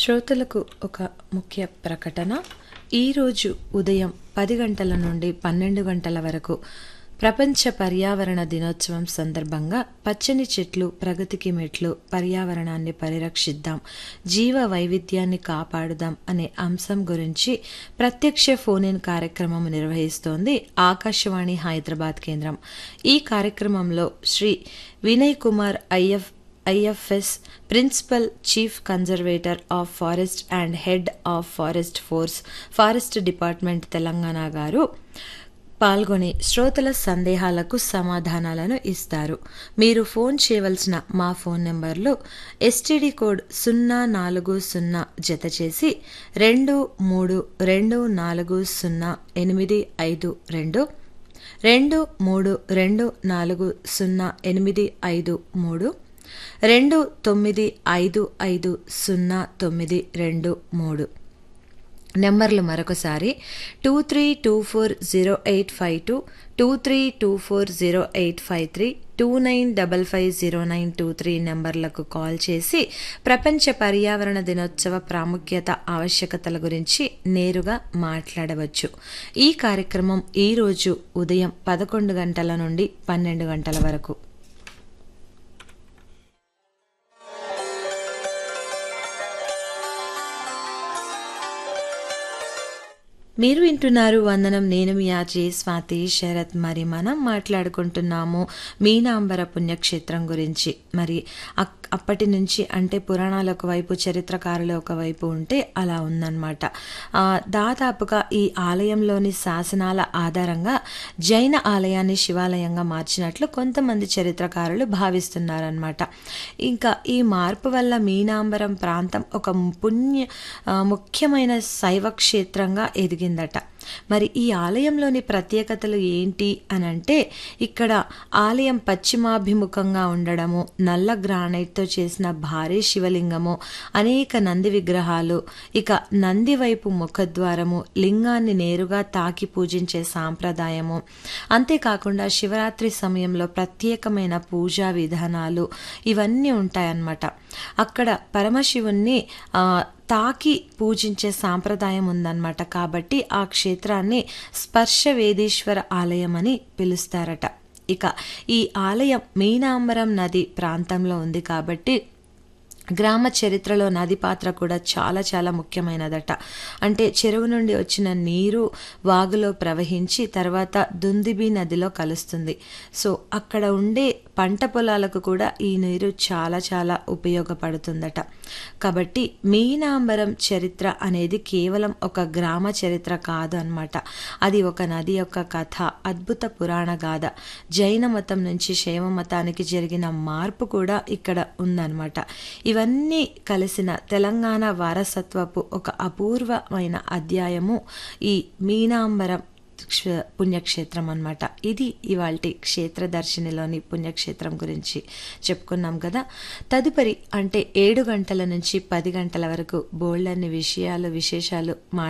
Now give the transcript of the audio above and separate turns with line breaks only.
శ్రోతలకు ఒక ముఖ్య ప్రకటన ఈరోజు ఉదయం పది గంటల నుండి పన్నెండు గంటల వరకు ప్రపంచ పర్యావరణ దినోత్సవం సందర్భంగా పచ్చని చెట్లు ప్రగతికి మెట్లు పర్యావరణాన్ని పరిరక్షిద్దాం జీవ వైవిధ్యాన్ని కాపాడుదాం అనే అంశం గురించి ప్రత్యక్ష ఫోన్ ఇన్ కార్యక్రమం నిర్వహిస్తోంది ఆకాశవాణి హైదరాబాద్ కేంద్రం ఈ కార్యక్రమంలో Shri Vinay Kumar IF IFS principal chief conservator of forest and head of forest force forest department Telangana గారు పాల్గొని శ్రోతల సందేహాలకు సమాధానాలను ఇస్తారు మీరు ఫోన్ చేయవలసిన మా ఫోన్ నెంబర్లు ఎస్టీడీ కోడ్ సున్నా నాలుగు సున్నా జత చేసి రెండు మూడు రెండు నాలుగు సున్నా ఎనిమిది ఐదు రెండు రెండు మూడు రెండు నాలుగు సున్నా ఎనిమిది ఐదు మూడు రెండు తొమ్మిది ఐదు ఐదు సున్నా తొమ్మిది రెండు మూడు నెంబర్లు మరొకసారి two three two four zero eight five two two three two four zero eight five three two nine double five zero nine two three నెంబర్లకు కాల్ చేసి ప్రపంచ పర్యావరణ దినోత్సవ ప్రాముఖ్యత ఆవశ్యకతల గురించి నేరుగా మాట్లాడవచ్చు ఈ కార్యక్రమం ఈరోజు ఉదయం పదకొండు గంటల నుండి పన్నెండు గంటల వరకు మీరు వింటున్నారు వందనం నేను మీ ఆర్జే స్వాతి శరత్ మరి మనం మాట్లాడుకుంటున్నాము మీనాంబర పుణ్యక్షేత్రం గురించి మరి అక్- అప్పటి నుంచి అంటే పురాణాలు ఒకవైపు చరిత్రకారులు ఒకవైపు ఉంటే అలా ఉందన్నమాట ఆ, దాదాపుగా ఈ ఆలయంలోని శాసనాల ఆధారంగా జైన ఆలయాన్ని శివాలయంగా మార్చినట్లు కొంతమంది చరిత్రకారులు భావిస్తున్నారనమాట ఇంకా ఈ మార్పు వల్ల మీనాంబరం ప్రాంతం ఒక పుణ్య ఆ, ముఖ్యమైన శైవ క్షేత్రంగా ఎదిగిందట మరి ఈ ఆలయంలోని ప్రత్యేకతలు ఏంటి అని అంటే ఇక్కడ ఆలయం పశ్చిమాభిముఖంగా ఉండడము నల్ల గ్రానైట్తో చేసిన భారీ శివలింగము అనేక నంది విగ్రహాలు ఇక నంది వైపు ముఖద్వారము లింగాన్ని నేరుగా తాకి పూజించే సాంప్రదాయము అంతేకాకుండా శివరాత్రి సమయంలో ప్రత్యేకమైన పూజా విధానాలు ఇవన్నీ ఉంటాయన్నమాట అక్కడ పరమశివుణ్ణి ఆ, తాకి పూజించే సాంప్రదాయం ఉందన్నమాట కాబట్టి ఆ క్షేత్రాన్ని స్పర్శ వేదీశ్వర ఆలయం అని పిలుస్తారట ఇక ఈ ఆలయం మీనాంబరం నది ప్రాంతంలో ఉంది కాబట్టి గ్రామ చరిత్రలో నది పాత్ర కూడా చాలా చాలా ముఖ్యమైనదట అంటే చెరువు నుండి వచ్చిన నీరు వాగులో ప్రవహించి తర్వాత దుందిబి నదిలో కలుస్తుంది సో అక్కడ ఉండే పంట పొలాలకు కూడా ఈ నీరు చాలా చాలా ఉపయోగపడుతుందట కాబట్టి మీనాంబరం చరిత్ర అనేది కేవలం ఒక గ్రామ చరిత్ర కాదు అన్నమాట అది ఒక నది యొక్క కథ అద్భుత పురాణ గాథ జైన మతం నుంచి శైవ మతానికి జరిగిన మార్పు కూడా ఇక్కడ ఉందన్నమాట ఇవన్నీ కలిసిన తెలంగాణ వారసత్వపు ఒక అపూర్వమైన అధ్యాయము ఈ మీనాంబరం క్ష- పుణ్యక్షేత్రం అన్నమాట ఇది ఇవాల్టి క్షేత్ర దర్శినిలోని పుణ్యక్షేత్రం గురించి చెప్పుకున్నాం కదా తదుపరి అంటే ఏడు గంటల నుంచి పది గంటల వరకు బోల్డన్ని విషయాలు విశేషాలు మా